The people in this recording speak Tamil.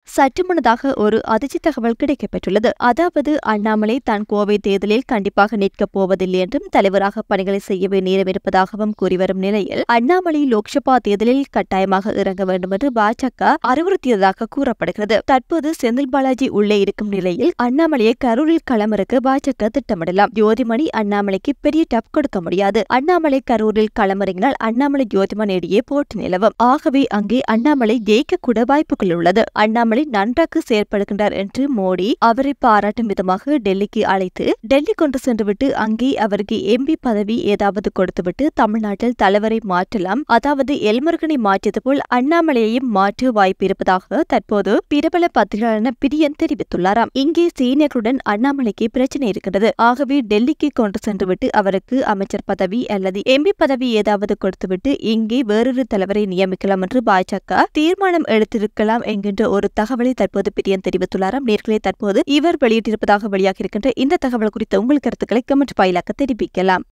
சற்று முன்னதாக ஒரு அதிர்ச்சி தகவல் கிடைக்கப்பெற்றுள்ளது அதாவது அண்ணாமலை தான் கோவை தேர்தலில் கண்டிப்பாக நிற்கப் போவதில்லை என்றும் தலைவராக பணிகளை செய்யவே நேரம் இருப்பதாகவும் கூறி வரும் நிலையில் அண்ணாமலை லோக்சபா தேர்தலில் கட்டாயமாக இறங்க வேண்டும் என்று பாஜக அறிவுறுத்தியதாக கூறப்படுகிறது தற்போது செந்தில் பாலாஜி உள்ளே இருக்கும் நிலையில் அண்ணாமலையை கரூரில் களமிறக்க பாஜக திட்டமிடலாம் ஜோதிமணி அண்ணாமலைக்கு பெரிய டப் கொடுக்க முடியாது அண்ணாமலை கரூரில் களமிறங்கினால் அண்ணாமலை ஜோதிமணி இடையே போட்டி நிலவும் ஆகவே அங்கே அண்ணாமலை ஜெயிக்க கூட வாய்ப்புகள் உள்ளது அண்ணாமலை நன்றாக செயற்படுகின்றார் என்று மோடி அவரை பாராட்டும் விதமாக டெல்லிக்கு அழைத்து டெல்லி கொண்டு சென்றுவிட்டு அங்கே அவருக்கு எம்பி பதவி ஏதாவது கொடுத்துவிட்டு தமிழ்நாட்டில் தலைவரை மாற்றலாம் அதாவது எல்முருகனை மாற்றியது போல் அண்ணாமலையையும் மாற்ற வாய்ப்பு இருப்பதாக தற்போது பிரபல பத்திரிகையாளர் பிரியன் தெரிவித்துள்ளாராம் இங்கே சீனியர்களுடன் அண்ணாமலைக்கு பிரச்சனை இருக்கின்றது ஆகவே டெல்லிக்கு கொண்டு சென்றுவிட்டு அவருக்கு அமைச்சர் பதவி அல்லது எம்பி பதவி ஏதாவது கொடுத்துவிட்டு இங்கே வேறொரு தலைவரை நியமிக்கலாம் என்று பாஜக தீர்மானம் எடுத்திருக்கலாம் என்கின்ற ஒரு தகவலை தற்போது பிரியன் தெரிவித்துள்ளாராம் நேர்களே தற்போது இவர் வெளியிட்டிருப்பதாக வெளியாக இருக்கின்ற இந்த தகவல் குறித்த உங்கள் கருத்துக்களை கமெண்ட் வாயிலாக தெரிவிக்கலாம்